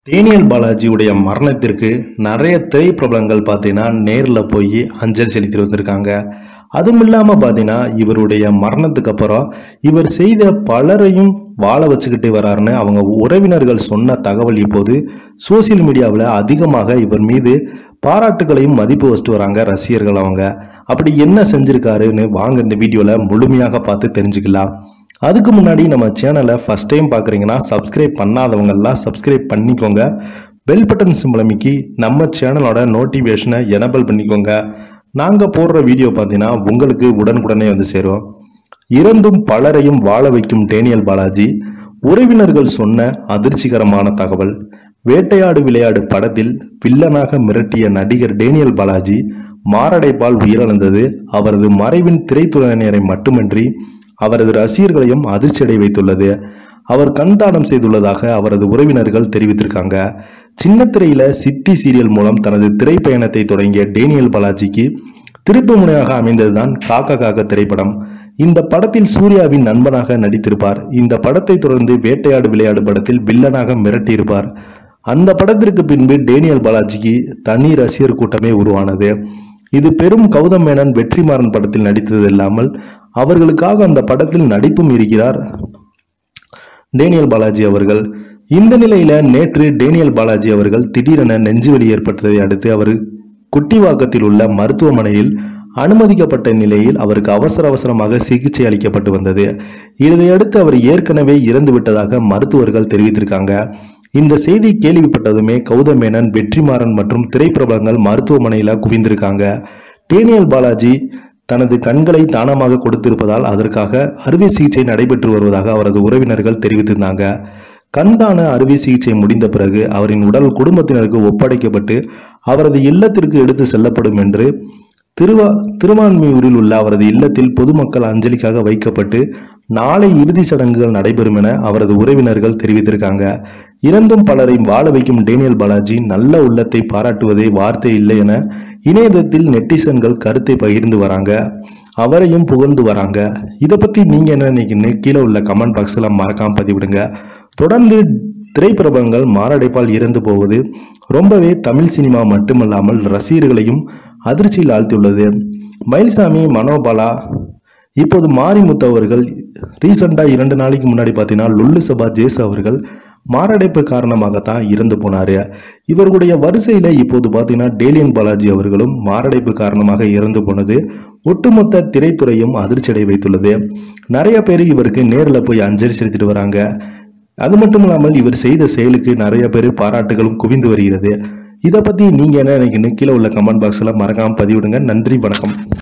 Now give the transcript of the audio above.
Daniel பாலாஜியுடைய மரணத்திற்கு நிறைய திரைப்பிரபலங்கள் பார்த்தீங்கன்னா நேரில் போய் அஞ்சலி செலுத்திட்டு வந்திருக்காங்க அதுவும் இல்லாமல் பார்த்தீங்கன்னா இவருடைய மரணத்துக்கு அப்புறம் இவர் செய்த பலரையும் வாழ வச்சுக்கிட்டு வராருன்னு அவங்க உறவினர்கள் சொன்ன தகவல் இப்போது சோசியல் மீடியாவில் அதிகமாக இவர் மீது பாராட்டுகளையும் மதிப்பு வச்சுட்டு வராங்க ரசிகர்கள் அவங்க அப்படி என்ன செஞ்சிருக்காருன்னு வாங்க இந்த வீடியோவில் முழுமையாக பார்த்து தெரிஞ்சுக்கலாம் அதுக்கு முன்னாடி நம்ம சேனலை ஃபஸ்ட் டைம் பார்க்குறீங்கன்னா சப்ஸ்கிரைப் பண்ணாதவங்கெல்லாம் சப்ஸ்கிரைப் பண்ணிக்கோங்க பெல் பட்டன் சிம்பிளமிக்கி நம்ம சேனலோட நோட்டிஃபிகேஷனை எனபிள் பண்ணிக்கோங்க நாங்கள் போடுற வீடியோ பார்த்தீங்கன்னா உங்களுக்கு உடனுக்குடனே வந்து சேரும் இறந்தும் பலரையும் வாழ வைக்கும் டேனியல் பாலாஜி உறவினர்கள் சொன்ன அதிர்ச்சிகரமான தகவல் வேட்டையாடு விளையாடு படத்தில் வில்லனாக மிரட்டிய நடிகர் டேனியல் பாலாஜி மாரடைப்பால் உயிரிழந்தது அவரது மறைவின் திரைத்துறையினரை மட்டுமின்றி அவரது ரசிகர்களையும் அதிர்ச்சியடை வைத்துள்ளது அவர் கண் தானம் செய்துள்ளதாக அவரது உறவினர்கள் தெரிவித்திருக்காங்க சின்ன திரையில சித்தி சீரியல் மூலம் தனது திரைப்பயணத்தை தொடங்கிய டேனியல் பாலாஜிக்கு திருப்பு முனையாக அமைந்ததுதான் காக்க காக்க திரைப்படம் இந்த படத்தில் சூர்யாவின் நண்பனாக நடித்திருப்பார் இந்த படத்தை தொடர்ந்து வேட்டையாடு விளையாடு படத்தில் வில்லனாக மிரட்டியிருப்பார் அந்த படத்திற்கு பின்பு டேனியல் பாலாஜிக்கு தனி ரசிகர் கூட்டமே உருவானது இது பெரும் கௌதம் மேனன் வெற்றிமாறன் படத்தில் நடித்தது இல்லாமல் அவர்களுக்காக அந்த படத்தில் நடிப்பும் இருக்கிறார் டேனியல் பாலாஜி அவர்கள் இந்த நிலையில நேற்று டேனியல் பாலாஜி அவர்கள் திடீரென நெஞ்சுவலி ஏற்பட்டதை அடுத்து அவர் குட்டிவாக்கத்தில் உள்ள மருத்துவமனையில் அனுமதிக்கப்பட்ட நிலையில் அவருக்கு அவசர அவசரமாக சிகிச்சை அளிக்கப்பட்டு வந்தது இதையடுத்து அவர் ஏற்கனவே இறந்து விட்டதாக மருத்துவர்கள் தெரிவித்திருக்காங்க இந்த செய்தி கேள்விப்பட்டதுமே கௌதமேனன் வெற்றிமாறன் மற்றும் திரைப்பிரபலங்கள் மருத்துவமனையில் குவிந்திருக்காங்க டேனியல் பாலாஜி தனது கண்களை தானமாக கொடுத்திருப்பதால் அதற்காக அறுவை சிகிச்சை நடைபெற்று வருவதாக அவரது உறவினர்கள் தெரிவித்திருந்தாங்க கண்தான அறுவை சிகிச்சை முடிந்த பிறகு அவரின் உடல் குடும்பத்தினருக்கு ஒப்படைக்கப்பட்டு அவரது இல்லத்திற்கு எடுத்து செல்லப்படும் என்று திருவா திருவான்மியூரில் உள்ள அவரது இல்லத்தில் பொதுமக்கள் அஞ்சலிக்காக வைக்கப்பட்டு நாளை இறுதிச் சடங்குகள் நடைபெறும் என அவரது உறவினர்கள் தெரிவித்திருக்காங்க இறந்தும் பலரை வாழ வைக்கும் டேனியல் பாலாஜி நல்ல உள்ளத்தை பாராட்டுவதே வார்த்தை இல்லை என இணையதளத்தில் நெட்டிசன்கள் கருத்தை பகிர்ந்து வராங்க அவரையும் புகழ்ந்து வராங்க இதை பத்தி நீங்க என்ன நினைக்கிறீங்க கீழே உள்ள கமெண்ட் பாக்ஸ்ல மறக்காம பதிவிடுங்க தொடர்ந்து திரைப்பிரபலங்கள் மாரடைப்பால் இறந்து போவது ரொம்பவே தமிழ் சினிமா மட்டுமல்லாமல் ரசிகர்களையும் அதிர்ச்சியில் ஆழ்த்தியுள்ளது மயில்சாமி மனோபாலா இப்போது மாரிமுத்து அவர்கள் ரீசெண்டாக இரண்டு நாளைக்கு முன்னாடி பார்த்தீங்கன்னா லுல்லு சபா ஜேசு அவர்கள் மாரடைப்பு காரணமாகத்தான் இறந்து போனார் இவர்களுடைய வரிசையில் இப்போது பார்த்தீங்கன்னா டேலியன் பாலாஜி அவர்களும் மாரடைப்பு காரணமாக இறந்து போனது ஒட்டுமொத்த திரைத்துறையும் அதிர்ச்சியடை வைத்துள்ளது நிறைய பேர் இவருக்கு நேரில் போய் அஞ்சலி செலுத்திட்டு வராங்க அது மட்டும் இல்லாமல் இவர் செய்த செயலுக்கு நிறைய பேர் பாராட்டுகளும் குவிந்து வருகிறது இதை பற்றி நீங்கள் என்ன நினைக்கணும் கீழே உள்ள கமெண்ட் பாக்ஸில் மறக்காமல் பதிவிடுங்க நன்றி வணக்கம்